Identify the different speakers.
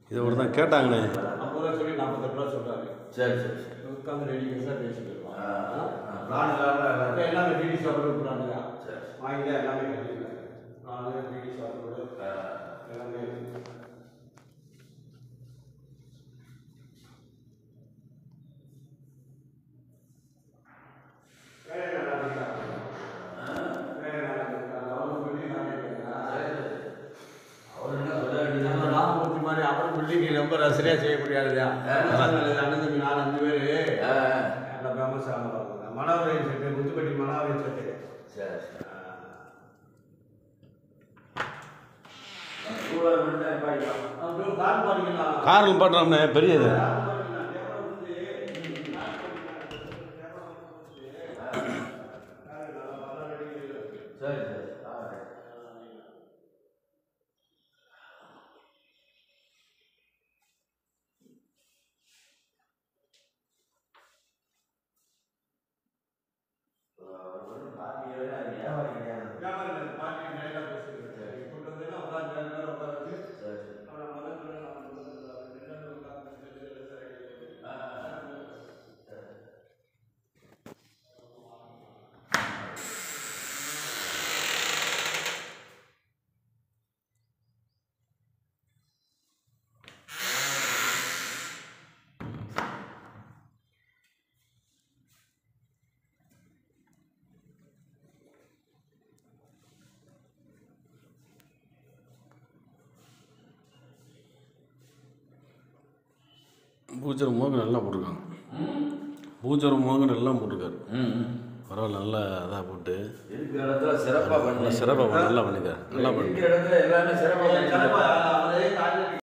Speaker 1: இதை ஒரு தான் கேட்டாங்கண்ணே
Speaker 2: ஐம்பது ரூபா சொல்லி நாற்பத்தெட்டு ரூபா சொல்கிறாரு
Speaker 3: சரி சரி சரி
Speaker 2: உட்காந்து ரெடி கேஸாக பேசிட்டு இருக்கோம்
Speaker 3: ஆ, ஆ, பிளான் எல்லாம்
Speaker 2: இப்போ எல்லாமே டிடி ஷாப்பில் விட்டுறாங்க
Speaker 3: சரி
Speaker 2: வாங்கி தான் எல்லாமே கட்டிருக்காங்க நாலு டிடி ஷாப்போட
Speaker 3: ஆ,
Speaker 2: எல்லாமே வேற என்ன நடந்துட்டாங்க? வேற என்ன நடந்துட்டாங்க? அவங்க building ஆகிட்டாங்க.
Speaker 3: அவர் என்ன சொல்ல வேண்டியது
Speaker 2: நம்ம ராமமூர்த்தி மாதிரி அவர் பில்டிங் ரொம்ப ரசனையாக செய்யக்கூடிய ஆளுதான் அண்ணன் தம்பி நாலு அஞ்சு பேர்
Speaker 3: ஆ,
Speaker 2: நல்லா ஃபேமஸ் ஆனவங்க மணவரையன் செட்டு முத்துப்பட்டி மணவரையன் செட்டு
Speaker 3: சரி சரி சூழல் விட்டு பாடிக்கலாம்
Speaker 2: அப்புறம் கார் பாடிக்கலாம்
Speaker 1: காரில் பாடுறோம்ண்ணே பெரியது
Speaker 3: சரி சரி ஆ, ஒரு பாட்டியோட வியாபாரம் கிடையாது சரி சரி
Speaker 1: பூச்சர் மோகன் நல்லா போட்டிருக்காங்க பூச்சர் மோகன் எல்லாம் போட்டிருக்காரு
Speaker 3: ம் ம்.
Speaker 1: பரவாயில்ல நல்லா இதாக போட்டு
Speaker 3: இருக்கிற இடத்துல சிறப்பாக பண்ணி
Speaker 1: நல்லா சிறப்பாக நல்லா பண்ணியிருக்காரு நல்லா பண்ணி
Speaker 3: இருக்கிற இடத்துல எல்லாமே சிறப்பாக பண்ணி
Speaker 2: அவரே காலையில்